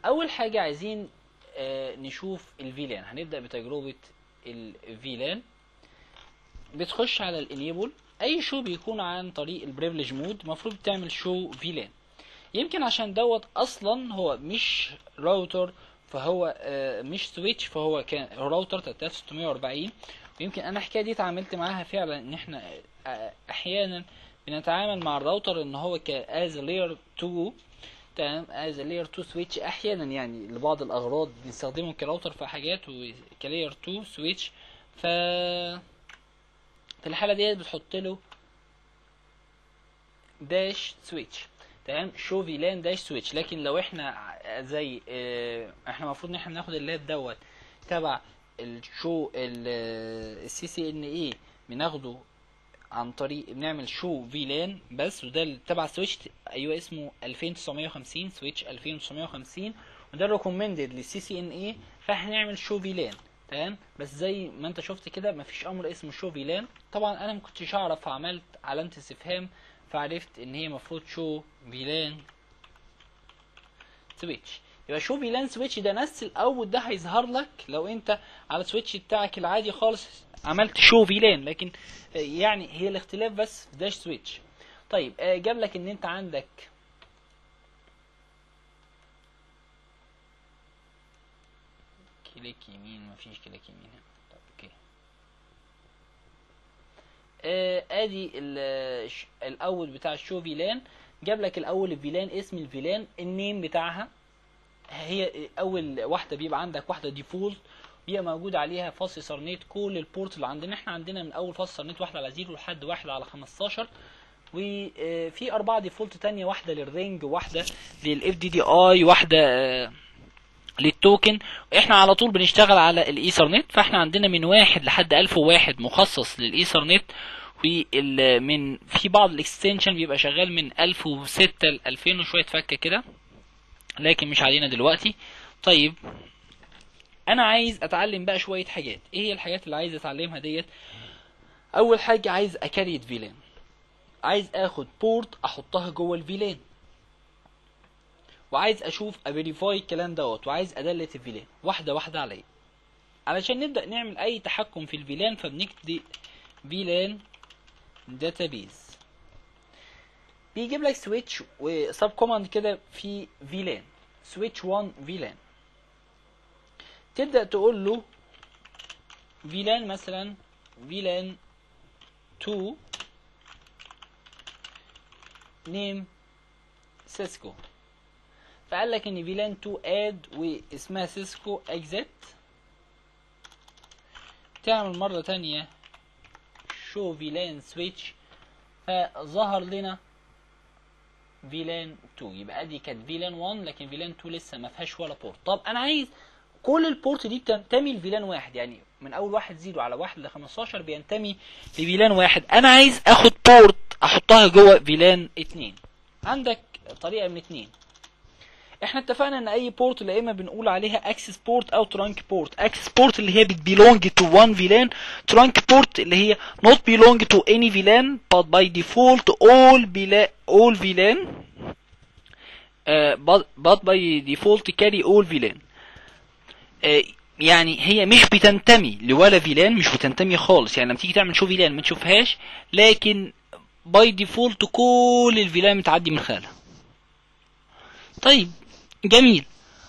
اول حاجه عايزين آه، نشوف الفيلان هنبدا بتجربه الفيلان بتخش على الانيبل اي شو بيكون عن طريق البريفليج مود المفروض تعمل شو فيلان يمكن عشان دوت اصلا هو مش راوتر فهو آه، مش سويتش فهو كان راوتر 3640 ويمكن انا الحكايه دي اتعاملت معاها فعلا ان احنا آه، احيانا بنتعامل مع الراوتر ان هو ك as layer 2 تمام as a layer 2 switch احيانا يعني لبعض الاغراض بنستخدمه كراوتر في حاجات وكلاير 2 سويتش ف في الحاله ديت بتحط له داش سويتش تمام شو فيلان داش سويتش لكن لو احنا ع- زي اه احنا المفروض ان احنا ناخد اللاب دوت تبع الشو السي سي ان اي بناخده عن طريق بنعمل شو فيلان بس وده اللي تبع سويتش ايوه اسمه 2950 سويتش 2950 وده الريكومندد للسي سي ان اي فهنعمل شو فيلان تمام بس زي ما انت شفت كده مفيش امر اسمه شو فيلان طبعا انا ما كنتش اعرف فعملت علامه استفهام فعرفت ان هي المفروض شو فيلان سويتش يبقى شو فيلان سويتش ده نفس الاول ده هيظهر لك لو انت على السويتش بتاعك العادي خالص عملت شو فيلان لكن آه، يعني هي الاختلاف بس في داش سويتش طيب آه، جاب لك ان انت عندك كليك يمين مفيش كليك يمين هنا طب اوكي آه، ادي ال- ش- الاول بتاع الشو فيلان جاب لك الاول الفيلان اسم الفيلان النيم بتاعها هي اول واحده بيبقى عندك واحده ديفولت بيبقى موجود عليها فاصل سرنيت كل البورت اللي عندنا احنا عندنا من اول فاصل سرنيت واحد على زيرو لحد واحد على 15 وفي اربعه ديفولت تانية واحده للرينج واحده للاف دي دي اي واحده آه، للتوكن احنا على طول بنشتغل على الايثرنت فاحنا عندنا من واحد لحد 1001 مخصص للايثرنت ومن في بعض الاكستنشن بيبقى شغال من 1006 ل 2000 وشويه فكه كده لكن مش علينا دلوقتي طيب انا عايز اتعلم بقى شويه حاجات ايه هي الحاجات اللي عايز اتعلمها ديت اول حاجه عايز اكريت فيلان عايز اخد بورت احطها جوه الفيلان وعايز اشوف افيريفاي الكلام دوت وعايز ادلت الفيلان واحده واحده عليا علشان نبدا نعمل اي تحكم في الفيلان فبنكتب فيلان داتابيز بيجيب لك سويتش وسب كوماند كده في فيلان سويتش 1 فيلان تبدا تقول له فيلان مثلا فيلان 2 نيم سيسكو فقال لك ان فيلان 2 اد واسمها سيسكو اكزيت تعمل مرة تانية شو فيلان سويتش فظهر لنا فيلان 2 يبقى دي كانت فيلان 1 لكن فيلان 2 لسه ما فيهاش ولا بورت طب انا عايز كل البورت دي بتنتمي لفيلان واحد يعني من اول واحد زيرو على واحد ل 15 بينتمي لفيلان واحد انا عايز اخد بورت احطها جوه فيلان اتنين عندك طريقه من اتنين احنا اتفقنا ان اي بورت لا اما بنقول عليها اكسس بورت او ترانك بورت اكسس بورت اللي هي بتبيلونج تو وان فيلان ترانك بورت اللي هي not belong to any VLAN but by default all VLAN all VLAN uh, but, but by default carry all VLAN uh, يعني هي مش بتنتمي لولا فيلان مش بتنتمي خالص يعني لما تيجي تعمل شو فيلان ما تشوفهاش لكن باي ديفولت كل الفيلان متعدي من خلالها طيب جميل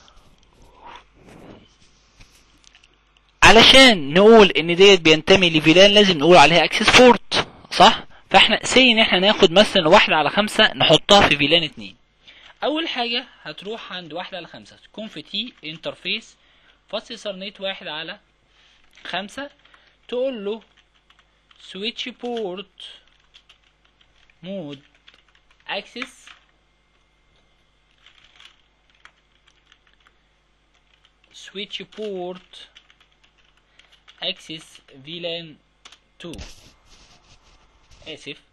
علشان نقول ان ديت بينتمي لفيلان لازم نقول عليها اكسس بورت صح فاحنا سي ان احنا ناخد مثلا واحدة على خمسة نحطها في فيلان اتنين اول حاجة هتروح عند واحدة على خمسة تكون في تي انترفيس فاصل سرنيت واحد على خمسة تقول له سويتش بورت مود اكسس switch port access VLAN 2 اسف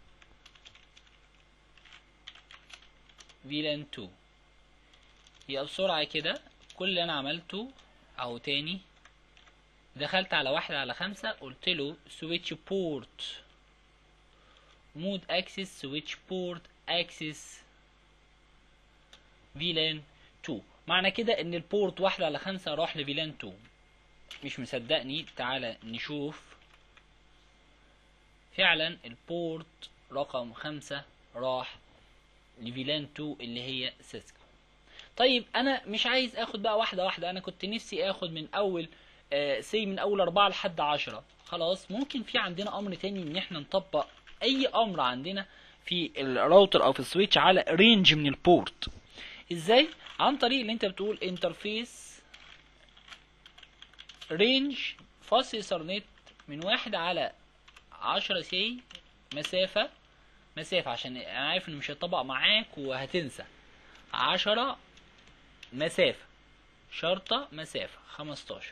VLAN 2 يبقى بسرعة كده كل اللي انا عملته اهو تاني دخلت على واحد على خمسة قلت له switch port مود access switch port access VLAN 2 معنى كده ان البورت واحد على خمسة راح لفيلان 2 مش مصدقني تعالى نشوف فعلا البورت رقم خمسة راح لفيلان 2 اللي هي سيسكو طيب انا مش عايز اخد بقى واحده واحده انا كنت نفسي اخد من اول آه سي من اول اربعة لحد عشرة خلاص ممكن في عندنا امر تاني ان احنا نطبق اي امر عندنا في الراوتر او في السويتش على رينج من البورت ازاي عن طريق اللي انت بتقول انترفيس رينج فاصل ايثرنت من واحد على عشرة سي مسافة مسافة عشان انا عارف انه مش هيطبق معاك وهتنسى عشرة مسافة شرطة مسافة خمستاشر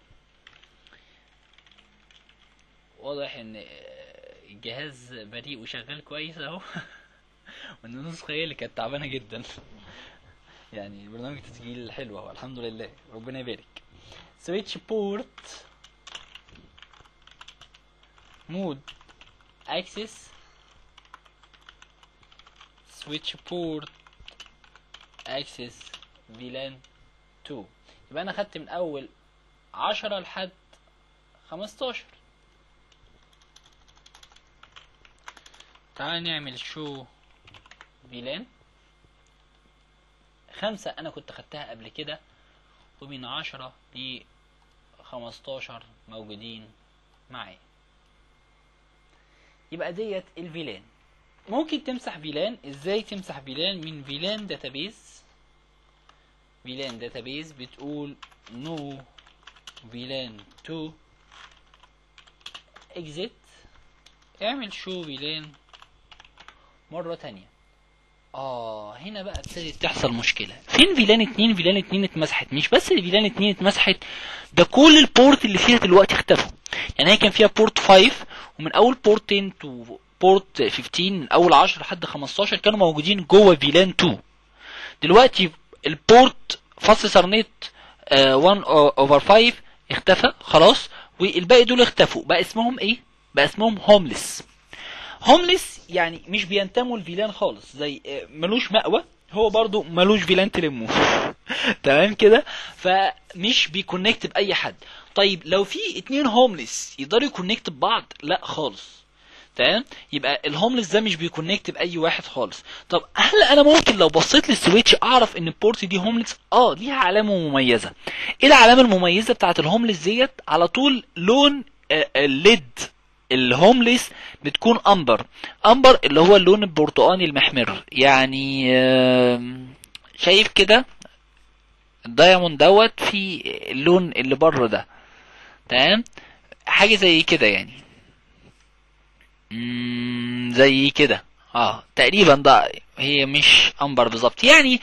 واضح ان الجهاز بريء وشغال كويس اهو وان النسخة هي اللي كانت تعبانة جدا يعني برنامج تسجيل حلو اهو الحمد لله ربنا يبارك سويتش بورت مود اكسس سويتش بورت اكسس فيلان 2 يبقى انا خدت من اول عشرة لحد خمستاشر تعال نعمل شو فيلان خمسة انا كنت خدتها قبل كده ومن عشرة ل خمستاشر موجودين معايا يبقى ديت الفيلان ممكن تمسح فيلان ازاي تمسح فيلان من فيلان داتابيز فيلان داتابيز بتقول نو فيلان 2 اكزيت اعمل شو فيلان مرة تانية اه هنا بقى ابتدت تحصل مشكلة فين فيلان اتنين فيلان اتنين اتمسحت مش بس الفيلان اتنين اتمسحت ده كل البورت اللي فيها دلوقتي اختفوا يعني هي كان فيها بورت 5 ومن اول بورت 10 تو بورت 15 من اول 10 لحد 15 كانوا موجودين جوه فيلان 2 دلوقتي البورت فصل سرنت 1 اوفر 5 اختفى خلاص والباقي دول اختفوا بقى اسمهم ايه بقى اسمهم هوملس هوملس يعني مش بينتموا لفيلان خالص زي آه، ملوش مأوى هو برضو ملوش فيلان تلمه تمام كده فمش بيكونكت باي حد طيب لو في اتنين هوملس يقدروا يكونكت ببعض لا خالص تمام يبقى الهوملس ده مش بيكونكت باي واحد خالص طب هل انا ممكن لو بصيت للسويتش اعرف ان البورت دي هوملس اه ليها علامه مميزه ايه العلامه المميزه بتاعت الهوملس ديت على طول لون آه، الليد الهوملس بتكون امبر امبر اللي هو اللون البرتقاني المحمر يعني آم، شايف كده الدايموند دوت في اللون اللي بره ده تمام حاجه زي كده يعني مم، زي كده اه تقريبا ده هي مش امبر بالظبط يعني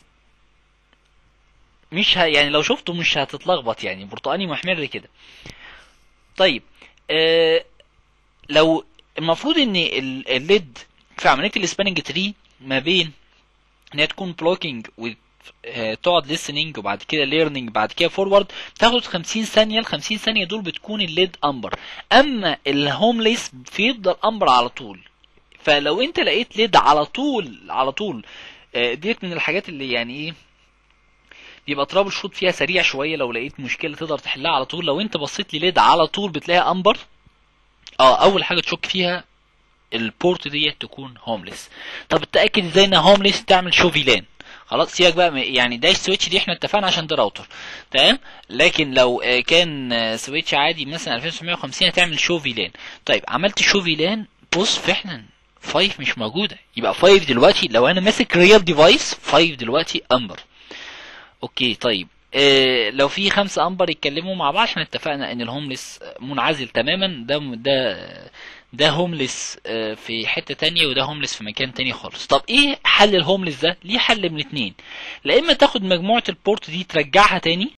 مش ه... يعني لو شفته مش هتتلخبط يعني برتقاني محمر كده طيب آه لو المفروض ان ال- الليد في عمليه السباننج تري ما بين ان هي تكون بلوكينج تقعد listening وبعد كده learning بعد كده forward تاخد 50 ثانيه ال 50 ثانيه دول بتكون الليد امبر اما الهومليس بيفضل امبر على طول فلو انت لقيت ليد على طول على طول آه، ديت من الحاجات اللي يعني ايه بيبقى ترابل شوت فيها سريع شويه لو لقيت مشكله تقدر تحلها على طول لو انت بصيت لليد على طول بتلاقيها امبر اه اول حاجه تشك فيها البورت ديت تكون هومليس طب تتاكد ازاي انها هومليس تعمل شو فيلان خلاص سيبك بقى من- يعني داش سويتش دي احنا اتفقنا عشان ده راوتر تمام لكن لو آه، كان آه، سويتش عادي مثلا 2950 هتعمل شو فيلان طيب عملت شو فيلان بص فعلا 5 مش موجوده يبقى 5 دلوقتي لو انا ماسك ريال ديفايس 5 دلوقتي امبر اوكي طيب إيه لو في خمسة امبر يتكلموا مع بعض احنا اتفقنا ان الهوملس منعزل تماما ده ده ده هوملس آه، في حتة تانية وده هوملس في مكان تاني خالص طب ايه حل الهوملس ده ليه حل من اتنين لا اما تاخد مجموعة البورت دي ترجعها تاني